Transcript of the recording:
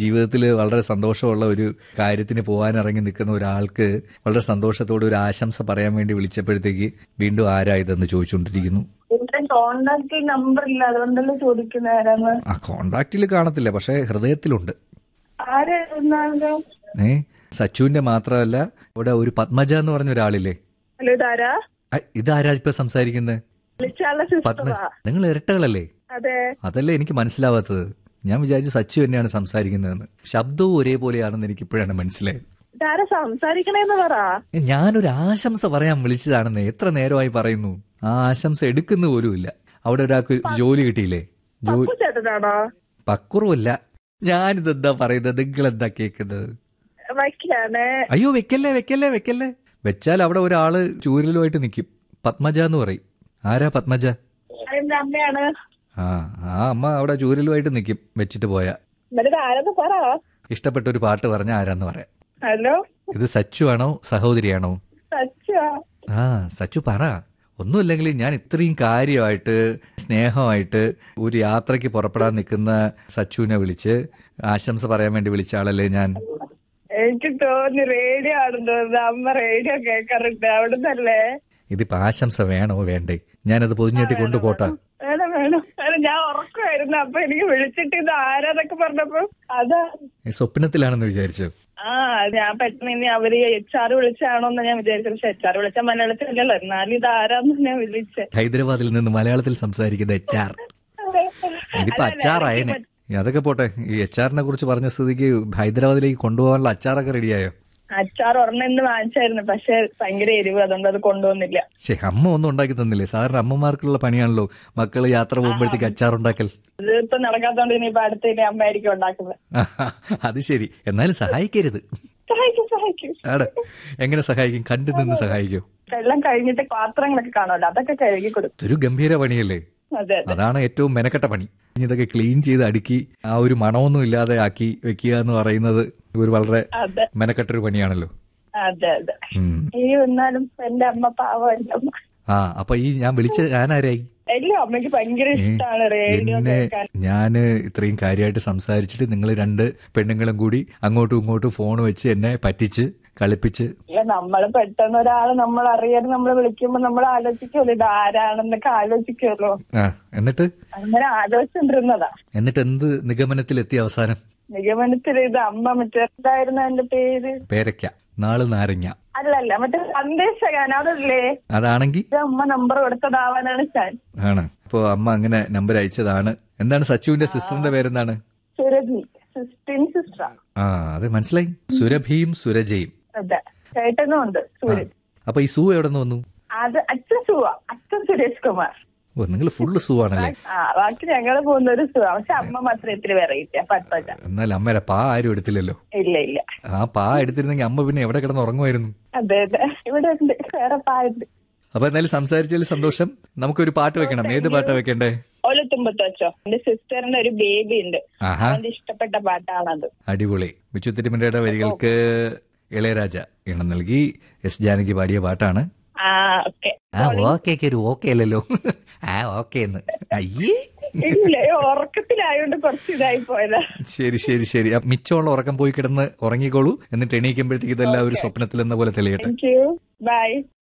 ജീവിതത്തിൽ വളരെ സന്തോഷമുള്ള ഒരു കാര്യത്തിന് പോകാൻ ഇറങ്ങി നിൽക്കുന്ന ഒരാൾക്ക് വളരെ സന്തോഷത്തോടെ ഒരു ആശംസ പറയാൻ വേണ്ടി വിളിച്ചപ്പോഴത്തേക്ക് വീണ്ടും ആരാ ഇതെന്ന് ചോദിച്ചുകൊണ്ടിരിക്കുന്നു എന്റെ കോണ്ടാക്ട് നമ്പർ ഇല്ല അതുകൊണ്ടല്ലേ ചോദിക്കുന്ന ആരാന്ന് ആ കോണ്ടാക്റ്റിൽ കാണത്തില്ല പക്ഷേ ഹൃദയത്തിലുണ്ട് ആരായിരുന്നാലോ ഏ സച്ചുവിന്റെ മാത്രമല്ല ഇവിടെ ഒരു പത്മജ എന്ന് പറഞ്ഞ ഒരാളില്ലേ ഹലോ ഇതാരാ ആ, ഇതാരാ ഇപ്പൊ സംസാരിക്കുന്നത് വിളിച്ചാല പത്മ സിസ്റ്ററാ നിങ്ങൾ ഇരട്ടകളല്ലേ അതെ അതല്ലേ എനിക്ക് മനസ്സിലാവാത്തത് ഞാൻ വിചാരിച്ചു സച്ചു തന്നെയാണ് സംസാരിക്കുന്നതെന്ന് ശബ്ദവും ഒരേപോലെയാണെന്ന് എനിക്ക് ഇപ്പോഴാണ് മനസ്സിലായത് ഇതാരാ സംസാരിക്കണേന്ന് പറ ഞാനൊരു ആശംസ പറയാൻ വിളിച്ചതാണെന്ന് എത്ര നേരമായി പറയുന്നു ആ ആശംസ എടുക്കുന്ന പോലുമില്ല അവിടെ ഒരാൾക്ക് ജോലി കിട്ടിയില്ലേ ജോലി പപ്പു ചേട്ടനാണോ പക്കുറവല്ല ഞാനിതെന്താ പറയുന്നത് നിങ്ങൾ എന്താ കേൾക്കുന്നത് വയ്ക്കാണ് അയ്യോ വെക്കല്ലേ വെക്കല്ലേ വെക്കല്ലേ വെച്ചാൽ അവിടെ ഒരാള് ചൂരലുമായിട്ട് നിൽക്കും പത്മജ എന്ന് പറയും ആരാ പത്മജ എന്റെ അമ്മയാണ് ആ ആ അമ്മ അവിടെ ചൂരലുമായിട്ട് നിൽക്കും വെച്ചിട്ട് പോയാ എന്നിട്ട് ആരെന്ന് പറ ഇഷ്ടപ്പെട്ട ഒരു പാട്ട് പറഞ്ഞ ആരാന്ന് പറയാം ഹലോ ഇത് സച്ചു ആണോ സഹോദരിയാണോ സച്ചാ ആ സച്ചു പറ ഒന്നുമില്ലെങ്കിൽ ഞാൻ ഇത്രയും കാര്യമായിട്ട് സ്നേഹമായിട്ട് ഒരു യാത്രയ്ക്ക് പുറപ്പെടാൻ നിൽക്കുന്ന സച്ചുവിനെ വിളിച്ച് ആശംസ പറയാൻ വേണ്ടി വിളിച്ച ആളല്ലേ ഞാൻ എനിക്ക് തോന്നി റേഡിയോ ആണെന്ന് തോന്നുന്നു അമ്മ റേഡിയോ കേൾക്കാറുണ്ട് അവിടുന്നല്ലേ ഇതിപ്പോ ആശംസ വേണോ വേണ്ടേ ഞാനത് പൊതിഞ്ഞിട്ട് കൊണ്ടുപോട്ടാ വേണം വേണം വേണം ഞാൻ ഉറക്കമായിരുന്നു അപ്പൊ എനിക്ക് വിളിച്ചിട്ട് ഇത് ആരാന്നൊക്കെ പറഞ്ഞപ്പോ അതാ ഈ സ്വപ്നത്തിലാണെന്ന് വിചാരിച്ചു ആ ഞാൻ പെട്ടെന്ന് ഇനി അവര് എച്ച് ആർ വിളിച്ചാണോന്ന് ഞാൻ വിചാരിച്ചു പക്ഷെ എച്ച് ആർ വിളിച്ച മലയാളത്തിലല്ലോ എന്നാലും ഇത് ആരാന്ന് ഞാൻ വിളിച്ചേ ഹൈദരാബാദിൽ നിന്ന് മലയാളത്തിൽ സംസാരിക്കുന്ന എച്ച് ആർ ഇതിപ്പോ അച്ചാറായനെ അതൊക്കെ പോട്ടെ ഈ എച്ച് ആറിനെ കുറിച്ച് പറഞ്ഞ സ്ഥിതിക്ക് ഹൈദരാബാദിലേക്ക് കൊണ്ടുപോകാനുള്ള അച്ചാറൊക്കെ റെഡിയായോ അച്ചാർ ഒരെണ്ണം ഇന്ന് വാങ്ങിച്ചായിരുന്നു പക്ഷെ ഭയങ്കര എരിവ് അതുകൊണ്ട് അത് കൊണ്ടുവന്നില്ല ശേ അമ്മ ഒന്നും ഉണ്ടാക്കി തന്നില്ലേ സാറിന് അമ്മമാർക്കുള്ള പണിയാണല്ലോ മക്കള് യാത്ര പോകുമ്പോഴത്തേക്ക് അച്ചാർ ഉണ്ടാക്കൽ ഇത് ഇപ്പൊ നടക്കാത്തോണ്ട് ഇനിയിപ്പൊ അടുത്ത് ഇനി അമ്മയായിരിക്കും ഉണ്ടാക്കുന്നത് അത് ശരി എന്നാലും സഹായിക്കരുത് സഹായിക്കും സഹായിക്കും ആടെ എങ്ങനെ സഹായിക്കും കണ്ടു നിന്ന് സഹായിക്കും വെള്ളം കഴിഞ്ഞിട്ട് പാത്രങ്ങളൊക്കെ കാണുമല്ലോ അതൊക്കെ കഴുകി കൊടുക്കും ഇതൊരു ഗംഭീര പണിയല്ലേ അതെ അതെ അതാണ് ഏറ്റവും മെനക്കെട്ട പണി ഇനി ഇതൊക്കെ ക്ലീൻ ചെയ്ത് അടുക്കി ആ ഒരു മണമൊന്നും ഇല്ലാതെ ആക്കി വെക്കുക എന്ന് പറയുന്നത് ഒരു വളരെ അതെ മെനക്കെട്ടൊരു പണിയാണല്ലോ അതെ അതെ ഉം. ഈ എന്നാലും എന്റെ അമ്മ പാവം എന്റെ അമ്മ ആ അപ്പൊ ഈ ഞാൻ വിളിച്ച ഞാനാരായി എല്ലാം അമ്മയ്ക്ക് ഭയങ്കര ഏ, ഇഷ്ടമാണ് റേഡിയോ എന്നെ കേൾക്കാൻ ഞാന് ഇത്രയും കാര്യമായിട്ട് സംസാരിച്ചിട്ട് നിങ്ങൾ രണ്ട് പെണ്ണുങ്ങളും കൂടി അങ്ങോട്ടും ഇങ്ങോട്ടും ഫോൺ വെച്ച് എന്നെ പറ്റിച്ച് കളിപ്പിച്ച് ഇല്ല നമ്മള് പെട്ടെന്ന് ഒരാള് നമ്മൾ അറിയാതെ നമ്മൾ വിളിക്കുമ്പോ നമ്മൾ ആലോചിക്കുമല്ലോ ഇത് ആരാണെന്നൊക്കെ ആലോചിക്കുമല്ലോ ആ എന്നിട്ട് അങ്ങനെ ആലോചിച്ചോണ്ടിരുന്നതാ എന്നിട്ട് എന്ത് നിഗമനത്തിലെത്തി അവസാനം നിഗമനത്തിൽ ഇത് അമ്മ മറ്റേ എന്തായിരുന്നു എന്റെ പേര് പേരയ്ക്ക നാള് നാരങ്ങ അല്ലല്ല മറ്റേ സന്ദേശകാൻ അതല്ലേ അതാണെങ്കിൽ ഇത് അമ്മ നമ്പർ കൊടുത്തതാവാനാണ് ഞാൻ ആണ് അപ്പോ അമ്മ അങ്ങനെ നമ്പർ അയച്ചതാണ് എന്താണ് സച്ചുവിന്റെ സിസ്റ്ററിന്റെ പേരെന്താണ് സുരഭി സിസ്റ്റിൻ സിസ്റ്റർ ആ അത് മനസ്സിലായി സുരഭിയും സുരജയും അതെ ചേട്ടനും ഉണ്ട് ആ. സൂര്യൻ അപ്പൊ ഈ സൂ എവിടെ നിന്ന് വന്നു അത് അച്ഛൻ സുവ അച്ഛൻ സുരേഷ് കുമാർ ഓ നിങ്ങൾ ഫുള്ള് സൂ ആണല്ലേ ആ ബാക്കി ഞങ്ങള് പോകുന്ന ഒരു സുഖ പക്ഷെ അമ്മ മാത്രം ഇത്തിരി വെറൈറ്റിയാ പത്മജ എന്നാൽ അമ്മയുടെ പാ ആരും എടുത്തില്ലല്ലോ ഇല്ല ഇല്ല ആ പാ എടുത്തിരുന്നെങ്കിൽ അമ്മ പിന്നെ എവിടെ കിടന്ന് ഉറങ്ങുമായിരുന്നു അതെ അതെ ഇവിടെ ഉണ്ട് വേറെ പായുണ്ട് അപ്പൊ എന്തായാലും സംസാരിച്ചതിൽ സന്തോഷം നമുക്കൊരു പാട്ട് വെക്കണം ഏത് പാട്ടാ വെക്കണ്ടേ ഒലത്തുമ്പത്ത് വെച്ചോ എന്റെ സിസ്റ്ററിന്റെ ഒരു ബേബി ഉണ്ട് ആഹാ അവന്റെ ഇഷ്ടപ്പെട്ട പാട്ടാണത് അടിപൊളി വിച്ചു തിരുമലയുടെ വരികൾക്ക് ഇളയരാജ ഇണം നൽകി എസ് ജാനകി പാടിയ പാട്ടാണ് ആ ഓക്കെ ആ ഓക്കെ ഒരു ഓക്കെ അല്ലല്ലോ ആ ഓക്കെ എന്ന് അയ്യേ ഇല്ല ഉറക്കത്തിലായോണ്ട് കുറച്ച് ഇതായി പോയതാ ശരി ശരി ശരി അപ്പൊ മിച്ചമുള്ള ഉറക്കം പോയി കിടന്ന് ഉറങ്ങിക്കോളൂ എന്നിട്ട് എണീക്കുമ്പോഴത്തേക്ക് ഇതെല്ലാം ഒരു സ്വപ്നത്തിൽ എന്ന പോലെ തെളിയട്ടെ താങ്ക് യു ബൈ